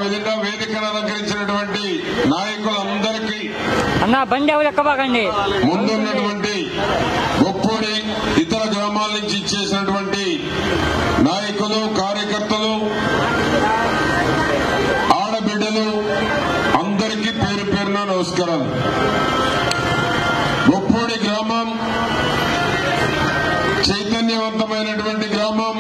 విధంగా వేదికను అలంకరించినటువంటి నాయకులందరికీ అన్న బండి ఎవరు ఎక్కబాకండి ముందున్నటువంటి గొప్పడి ఇతర గ్రామాల నుంచి ఇచ్చేసినటువంటి నాయకులు కార్యకర్తలు ఆడబిడ్డలు అందరికీ పేరు పేరున నమస్కారాలు గొప్పడి గ్రామం చైతన్యవంతమైనటువంటి గ్రామం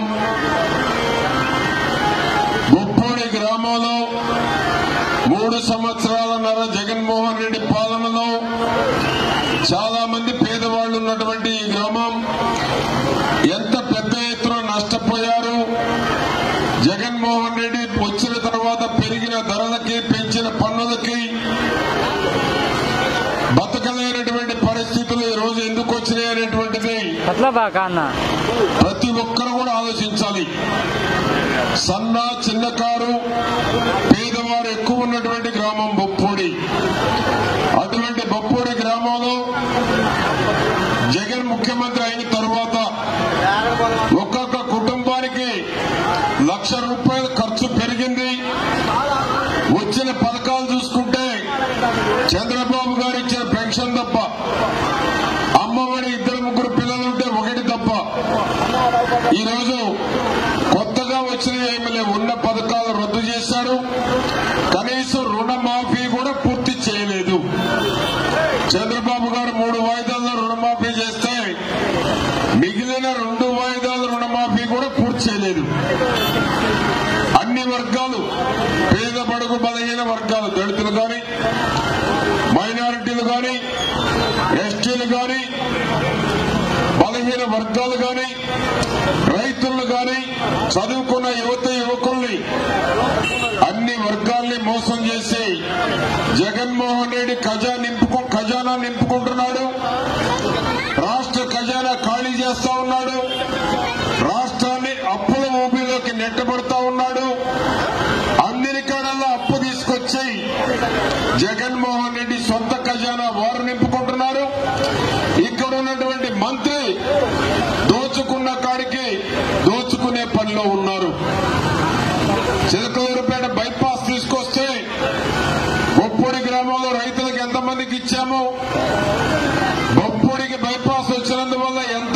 గొప్పడి గ్రామంలో మూడు సంవత్సరాలన్నర జగన్మోహన్ రెడ్డి పాలనలో చాలా మంది పేదవాళ్లు ఉన్నటువంటి ఈ గ్రామం ఎంత పెద్ద ఎత్తున నష్టపోయారు జగన్మోహన్ రెడ్డి వచ్చిన తర్వాత పెరిగిన ధరలకి పెంచిన పన్నులకి బతకలేనటువంటి పరిస్థితులు ఈ రోజు ఎందుకు వచ్చినాయి అనేటువంటిది ఎట్లా బాగా అన్న ప్రతి ఒక్కరు కూడా ఆలోచించాలి సన్న చిన్నకారు పేదవారు ఎక్కువ ఉన్నటువంటి గ్రామం బొప్పూడి అటువంటి బొప్పూడి గ్రామంలో జగన్ ముఖ్యమంత్రి అయిన తర్వాత ఒక్కొక్క కుటుంబానికి లక్ష రూపాయల ఖర్చు పెరిగింది వచ్చిన పథకాలు చూసుకుంటే చంద్రబాబు గారు ఇచ్చిన పెన్షన్ తప్ప అమ్మఒడి ఇద్దరు ముగ్గురు పిల్లలుంటే ఒకటి తప్ప ఈ రోజు కొత్తగా వచ్చిన ఏమి లేవు ఉన్న పథకాలు రద్దు చేశారు కనీసం రుణమాఫీ కూడా పూర్తి చేయలేదు చంద్రబాబు గారు మూడు వాయిదాల్లో రుణమాఫీ చేస్తే మిగిలిన రెండు వాయిదాల రుణమాఫీ కూడా పూర్తి చేయలేదు అన్ని వర్గాలు పేద బడుగు బలహీన వర్గాలు దళితులు గాని మైనారిటీలు గాని ఎస్టీలు గాని బలహీన వర్గాలు గాని రైతులను గాని చదువుకున్న యువత యువకుల్ని అన్ని వర్గాల్ని మోసం చేసి జగన్మోహన్ రెడ్డి ఖజా నింపుకు ఖజానా నింపుకుంటున్నాడు రాష్ట్ర ఖజానా ఖాళీ చేస్తా ఉన్నాడు రాష్ట్రాన్ని అప్పుల ఊబిలోకి నెట్టబడతా ఉన్నాడు అన్ని కాడల్లో అప్పు తీసుకొచ్చి జగన్మోహన్ రెడ్డి సొంత ఖజానా వారు నింపుకుంటున్నారు ఇక్కడ ఉన్నటువంటి మంత్రి దోచుకున్న కాడికి దోచుకునే పనిలో ఉన్నారు చిలకలూరుపేట బైపాస్ తీసుకొస్తే బొప్పొడి గ్రామంలో రైతులకు ఎంతమందికి ఇచ్చాము బొప్పొడికి బైపాస్ వచ్చినందువల్ల ఎంత